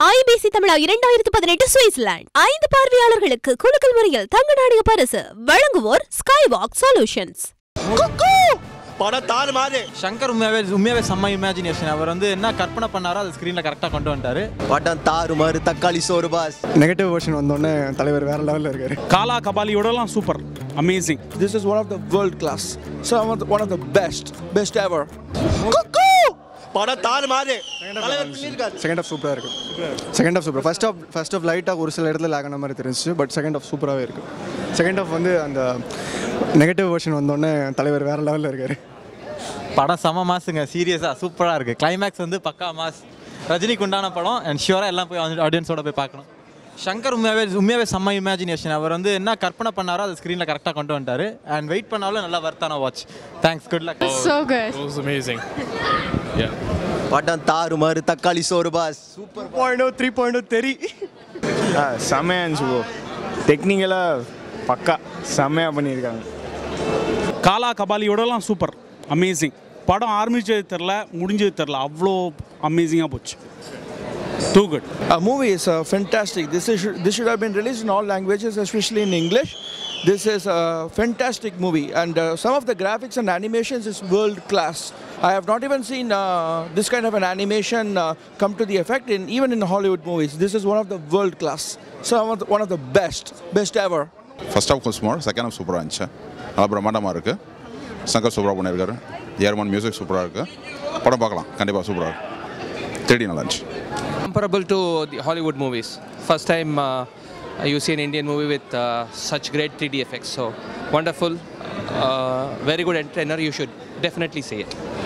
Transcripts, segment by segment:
IBC தமிழா இரண்டாயிரத்து பதினெட்டு சுவிட்சர்லாந்து ஐந்து பார்வையாளர்களுக்கு குலுக்கல் முறையில் தங்க நாணய பரிசு வழங்குவோர் ஸ்கைவாக் சொல்யூஷன்ஸ் படம் தாறு மாறு சங்கர் உண்மையாவே உண்மையாவே செம்ம இமேஜினேஷன் அவர் வந்து என்ன கற்பனை பண்ணாரோ அதை ஸ்க்ரீனில் கரெக்டாக கொண்டு வந்துட்டாரு படம் தாறு மாறு தக்காளி சோறு பாஸ் நெகட்டிவ் வெர்ஷன் வந்தோடனே தலைவர் வேற லெவலில் இருக்காரு காலா கபாலியோடலாம் super amazing This is one of the world class. So one of the, one of the best, best ever. படம் தாறு மாறு தலைவர் பின்னிருக்காரு. செகண்ட் ஆஃப் சூப்பராக இருக்கு second half super first half first half லைட்டாக ஒரு சில இடத்துல லேக் ஆன மாதிரி தெரிஞ்சிச்சு பட் செகண்ட் ஆஃப் சூப்பராகவே இருக்கு செகண்ட் ஆஃப் வந்து அந்த நெகட்டிவ் வெர்ஷன் வந்தோடனே தலைவர் வேற லெவலில் இருக்காரு படம் செம மாசுங்க சீரியஸாக சூப்பராக இருக்குது கிளைமேக்ஸ் வந்து பக்கா மாஸ் ரஜினிக்கு உண்டான படம் அண்ட் ஷியூராக எல்லாம் போய் ஆடியன்ஸோட போய் பார்க்கணும் சங்கர் உண்மையாவே உண்மையாவே செம்ம இமேஜினேஷன் அவர் வந்து என்ன கற்பனை பண்ணாரோ அதை ஸ்க்ரீனில் கரெக்டாக கொண்டு வந்துட்டாரு அண்ட் வெயிட் பண்ணாலும் நல்லா வர்த்தான watch thanks good luck So good. It was amazing. Yeah. படம் தாறு மாறு தக்காளி சோறு boss super point o three point o தெரி செம்மையாக இருந்துச்சு ப்ரோ டெக்னிக்கலாக பக்கா செம்மையாக பண்ணியிருக்காங்க காலா கபாலியோடலாம் சூப்பர் அமேசிங் படம் ஆரம்பிச்சது தெரில முடிஞ்சது தெரில அவ்வளோ அமேசிங்காக போச்சு too good A movie is uh, fantastic. This is this should have been released in all languages, especially in English. This is a fantastic movie, and uh, some of the graphics and animations is world class. I have not even seen uh, this kind of an animation uh, come to the effect in even in Hollywood movies. This is one of the world class. So one of the, one of the best, best ever. First half கொஞ்சம் small second half சூப்பராக இருந்துச்சு நல்லா பிரம்மாண்டமாக இருக்குது சங்கர் சூப்பராக பண்ணியிருக்காரு airman music சூப்பராக இருக்குது படம் பார்க்கலாம் கண்டிப்பாக சூப்பராக இருக்குது தேடி நல்லா இருந்துச்சு Comparable to the Hollywood movies. First time uh, you see an Indian movie with uh, such great 3D effects. So wonderful. Uh, very good entertainer. You should definitely see it.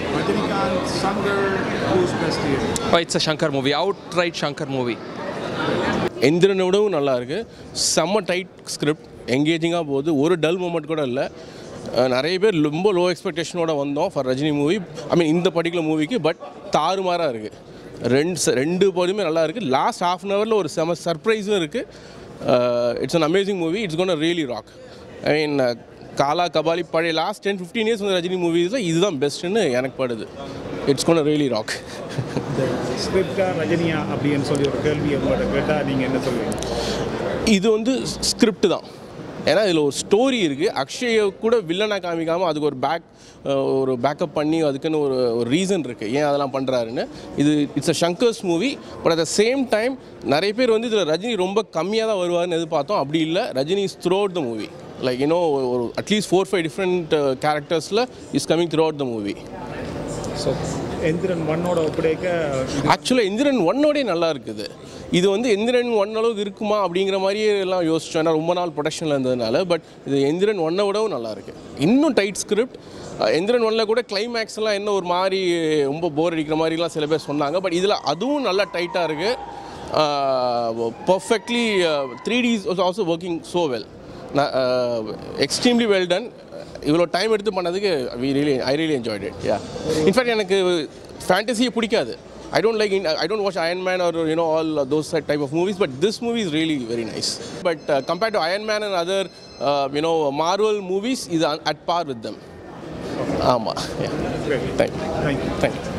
Oh, it's a Shankar movie. Outright Shankar movie. எந்திரனோடவும் நல்லா இருக்கு செம்ம tight script எங்கேஜிங்காக போகுது ஒரு dull moment கூட இல்லை அஹ் நிறைய பேர் ரொம்ப லோ எக்ஸ்பெக்டேஷனோட வந்தோம் for Rajini movie I mean இந்த பர்டிகுலர் மூவிக்கு பட் தாறுமாறாக இருக்குது ரெண்டு ச- ரெண்டு படமே நல்லா இருக்குது லாஸ்ட் ஹாஃப் அன் ஹவரில் ஒரு செம சர்ப்ரைஸும் இருக்குது it's an amazing movie it's gonna really rock I mean Kaala Kabali பழைய லாஸ்ட் டென் ஃபிஃப்டீன் இயர்ஸ் வந்து ரஜினி மூவிஸில் இதுதான் பெஸ்ட்டுன்னு எனக்கு படுது இட்ஸ் கோன் ரியலி ராக் ஸ்கிரிப்டா ரஜினியா அப்படின்னு சொல்லி ஒரு கேள்வி உங்கள்கிட்ட கேட்டால் நீங்கள் என்ன சொல்லுவீங்க இது வந்து ஸ்கிரிப்ட் தான் ஏன்னா இதில் ஒரு ஸ்டோரி இருக்குது அக்ஷயை கூட வில்லனாக காமிக்காமல் அதுக்கு ஒரு பேக் ஒரு பேக்கப் பண்ணி அதுக்குன்னு ஒரு ஒரு ரீசன் இருக்குது ஏன் அதெல்லாம் பண்ணுறாருன்னு இது it's a Shankar's movie but at the same time நிறைய பேர் வந்து இதில் ரஜினி ரொம்ப கம்மியாக தான் வருவார்னு எதிர்பார்த்தோம் அப்படி இல்லை Rajini is throughout the movie like you know ஒரு அட்லீஸ்ட் ஃபோர் ஃபைவ் டிஃப்ரெண்ட் கேரக்டர்ஸில் is coming throughout the movie so Enthiran ஒன்னோட ஒப்படைக்க ஆக்சுவலாக எந்திரன் ஒன்னோடே நல்லா இருக்குது இது வந்து எந்திரன் ஒன் அளவுக்கு இருக்குமா அப்படிங்கிற மாதிரியே எல்லாம் யோசிச்சோம் ஏன்னா ரொம்ப நாள் ப்ரொடக்ஷனில் இருந்ததுனால பட் இது எந்திரன் ஒன்னை விடவும் நல்லா இருக்கு இன்னும் டைட் ஸ்கிரிப்ட் எந்திரன் ஒன்னில் கூட கிளைமேக்ஸ்லாம் என்ன ஒரு மாதிரி ரொம்ப போர் அடிக்கிற மாதிரிலாம் சில பேர் சொன்னாங்க பட் இதில் அதுவும் நல்லா டைட்டாக இருக்குது perfectly three D is also working so well extremely well done இவ்வளோ டைம் எடுத்து பண்ணதுக்கு we really I really enjoyed it yeah in fact எனக்கு ஃபேண்டசியை பிடிக்காது I don't like I don't watch Iron Man or you know all those type of movies but this movie is really very nice but compared to Iron Man and other you know Marvel movies இது at par with them ஆமாம் thank you thank you